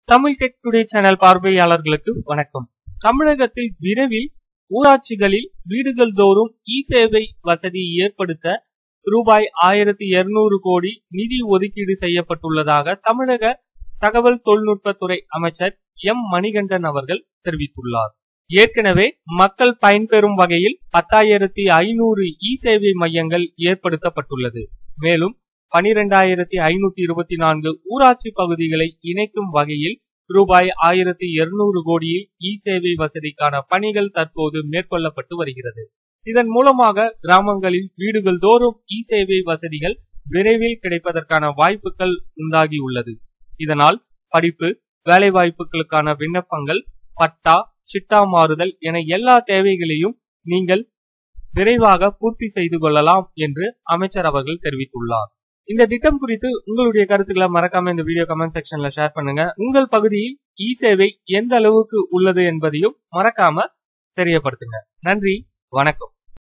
Tamil tech today channel பார்வையாளர்களுக்கு வணக்கம் தமிழகத்தில் விரைவில் ஊராட்சிகளில் வீடுகள் தோறும் இ சேவை வசதி ஏற்படுத்த ரூபாய் ஆயிரத்தி இருநூறு கோடி நிதி ஒதுக்கீடு செய்யப்பட்டுள்ளதாக தமிழக தகவல் தொழில்நுட்பத்துறை அமைச்சர் எம் மணிகண்டன் அவர்கள் தெரிவித்துள்ளார் ஏற்கனவே மக்கள் பயன்பெறும் வகையில் பத்தாயிரத்தி ஐநூறு இ சேவை மையங்கள் ஏற்படுத்தப்பட்டுள்ளது மேலும் பனிரெண்டாயிரத்தி ஐநூத்தி இருபத்தி நான்கு ஊராட்சி பகுதிகளை இணைக்கும் வகையில் ரூபாய் ஆயிரத்தி இருநூறு கோடியில் இ சேவை வசதிக்கான பணிகள் தற்போது மேற்கொள்ளப்பட்டு வருகிறது இதன் மூலமாக கிராமங்களில் வீடுகள் தோறும் இ சேவை வசதிகள் விரைவில் கிடைப்பதற்கான வாய்ப்புகள் உண்டாகியுள்ளது இதனால் படிப்பு வேலை வாய்ப்புகளுக்கான விண்ணப்பங்கள் பட்டா சிட்டா மாறுதல் என எல்லா தேவைகளையும் நீங்கள் விரைவாக பூர்த்தி செய்து கொள்ளலாம் என்று அமைச்சர் அவர்கள் தெரிவித்துள்ளார் இந்த திட்டம் குறித்து உங்களுடைய கருத்துக்களை மறக்காம இந்த வீடியோ கமெண்ட் செக்ஷன்ல ஷேர் பண்ணுங்க உங்கள் பகுதியில் இ சேவை எந்த அளவுக்கு உள்ளது என்பதையும் மறக்காம தெரியப்படுத்துங்க நன்றி வணக்கம்